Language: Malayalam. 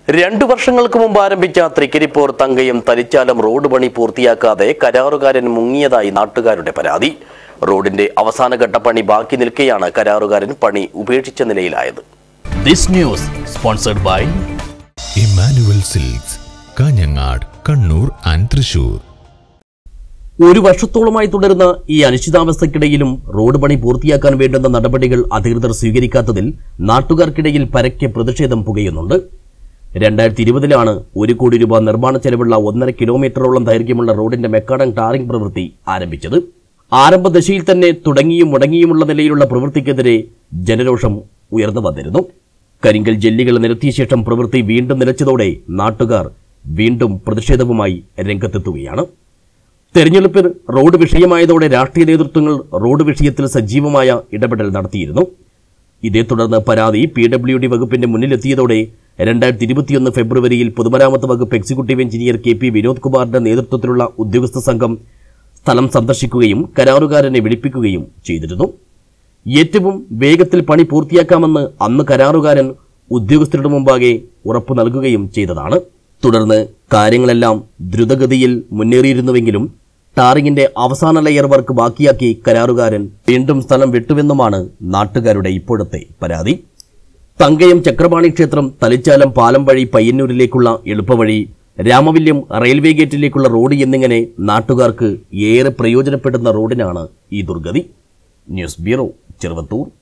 രണ്ടു വർഷങ്ങൾക്ക് മുമ്പ് ആരംഭിച്ച തൃക്കരിപ്പൂർ തങ്കയം തലിച്ചാലം റോഡ് പണി പൂർത്തിയാക്കാതെ കരാറുകാരൻ മുങ്ങിയതായി നാട്ടുകാരുടെ പരാതി റോഡിന്റെ അവസാനഘട്ട പണി ബാക്കി നിൽക്കെയാണ് കരാറുകാരൻ പണി ഉപേക്ഷിച്ച നിലയിലായത് this news sponsored by Emmanuel Silks Kanhangad Kannur and Thrissur ഒരു വർഷത്തോളമായി തുടരുന്ന ഈ അനിശ്ചിതാവസ്ഥയ്ക്കിടയിലും റോഡ് പണി പൂർത്തിയാക്കാൻ വേണ്ടുന്ന നടപടികൾ അധികൃതർ സ്വീകരിക്കാത്തതിൽ നാട്ടുകാർക്കിടയിൽ പരക്കെ പ്രതിഷേധം പുകയുന്നുണ്ട് രണ്ടായിരത്തി ഇരുപതിലാണ് ഒരു കോടി രൂപ നിർമ്മാണ ചെലവുള്ള ഒന്നര കിലോമീറ്ററോളം ദൈർഘ്യമുള്ള റോഡിന്റെ മെക്കാഡൻ ടാറിംഗ് പ്രവൃത്തി ആരംഭിച്ചത് ആരംഭദശയിൽ തന്നെ തുടങ്ങിയും മുടങ്ങിയുമുള്ള നിലയിലുള്ള പ്രവൃത്തിക്കെതിരെ ജനരോഷം ഉയർന്നു വന്നിരുന്നു കരിങ്കൽ ജെല്ലികൾ നിരത്തിയ ശേഷം പ്രവൃത്തി വീണ്ടും നിലച്ചതോടെ നാട്ടുകാർ വീണ്ടും പ്രതിഷേധവുമായി രംഗത്തെത്തുകയാണ് തെരഞ്ഞെടുപ്പിൽ റോഡ് വിഷയമായതോടെ രാഷ്ട്രീയ നേതൃത്വങ്ങൾ റോഡ് വിഷയത്തിൽ സജീവമായ ഇടപെടൽ നടത്തിയിരുന്നു ഇതേ തുടർന്ന് പരാതി പി ഡബ്ല്യു ഡി വകുപ്പിന്റെ മുന്നിലെത്തിയതോടെ രണ്ടായിരത്തി ഇരുപത്തിയൊന്ന് ഫെബ്രുവരിയിൽ പൊതുമരാമത്ത് വകുപ്പ് executive engineer K P Vinod കുമാറിന്റെ നേതൃത്വത്തിലുള്ള ഉദ്യോഗസ്ഥ സംഘം സ്ഥലം സന്ദർശിക്കുകയും കരാറുകാരനെ വിളിപ്പിക്കുകയും ചെയ്തിരുന്നു ഏറ്റവും വേഗത്തിൽ പണി പൂർത്തിയാക്കാമെന്ന് അന്ന് കരാറുകാരൻ ഉദ്യോഗസ്ഥരുടെ മുമ്പാകെ ഉറപ്പു നൽകുകയും ചെയ്തതാണ് തുടർന്ന് കാര്യങ്ങളെല്ലാം ദ്രുതഗതിയിൽ മുന്നേറിയിരുന്നുവെങ്കിലും ടാറിങ്ങിന്റെ അവസാന ലെയർ വർക്ക് ബാക്കിയാക്കി കരാറുകാരൻ വീണ്ടും സ്ഥലം വിട്ടുവെന്നുമാണ് നാട്ടുകാരുടെ ഇപ്പോഴത്തെ പരാതി തങ്കയം ചക്രപാണി ക്ഷേത്രം തലിച്ചാലം പാലം വഴി പയ്യന്നൂരിലേക്കുള്ള എളുപ്പവഴി രാമവില്യം റെയിൽവേ ഗേറ്റിലേക്കുള്ള റോഡ് എന്നിങ്ങനെ നാട്ടുകാർക്ക് ഏറെ പ്രയോജനപ്പെടുന്ന റോഡിനാണ് ഈ ദുർഗതി ന്യൂസ് ബ്യൂറോ ചെറുവത്തൂർ